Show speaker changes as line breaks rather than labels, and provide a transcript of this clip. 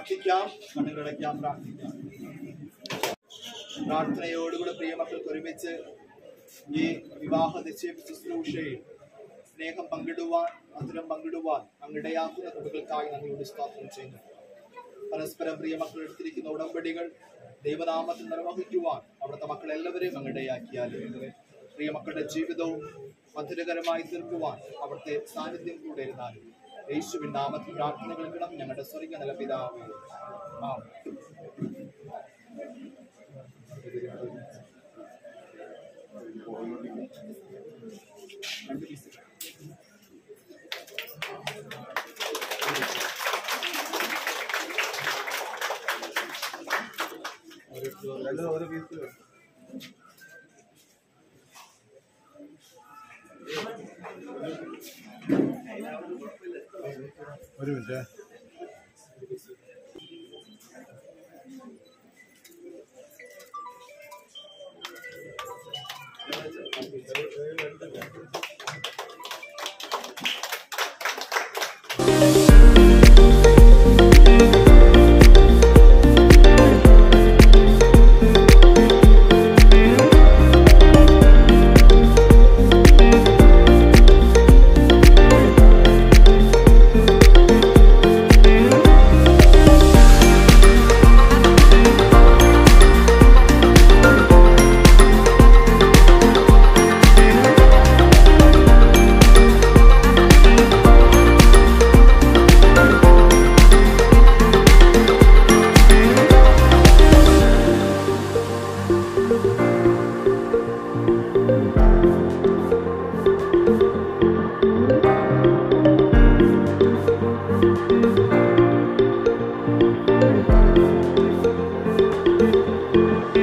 പ്രാർത്ഥിക്കാം കണ്ണുകളടയ്ക്കാം പ്രാർത്ഥിക്കാം പ്രാർത്ഥനയോടുകൂടെ പ്രിയമക്കൾക്ക് ഒരുമിച്ച് ഈ വിവാഹ നിശ്ചയ ശുശ്രൂഷയിൽ സ്നേഹം പങ്കിടുവാൻ മധുരം പങ്കിടുവാൻ അങ്ങിടയാക്കുന്ന കൃപകൾക്കായി നന്ദിയോട് സ്തോത്രം ചെയ്യുന്നു പരസ്പരം പ്രിയമക്കൾ എടുത്തിരിക്കുന്ന ഉടമ്പടികൾ ദൈവനാമത്തിൽ നിർവഹിക്കുവാൻ അവിടുത്തെ മക്കൾ എല്ലാവരെയും അങ്ങിടയാക്കിയാലും പ്രിയമക്കളുടെ ജീവിതവും മധുരകരമായി തീർക്കുവാൻ അവിടുത്തെ സാന്നിധ്യം കൂടെ ഇരുന്നാലും യേശുവിൻ നാമത്തിൽ പ്രാർത്ഥനകൾ കിടം ഞങ്ങളുടെ സ്വർഗ നില പിതാവേ ആമേൻ.
ഒരു മിനിറ്റ്
Thank you.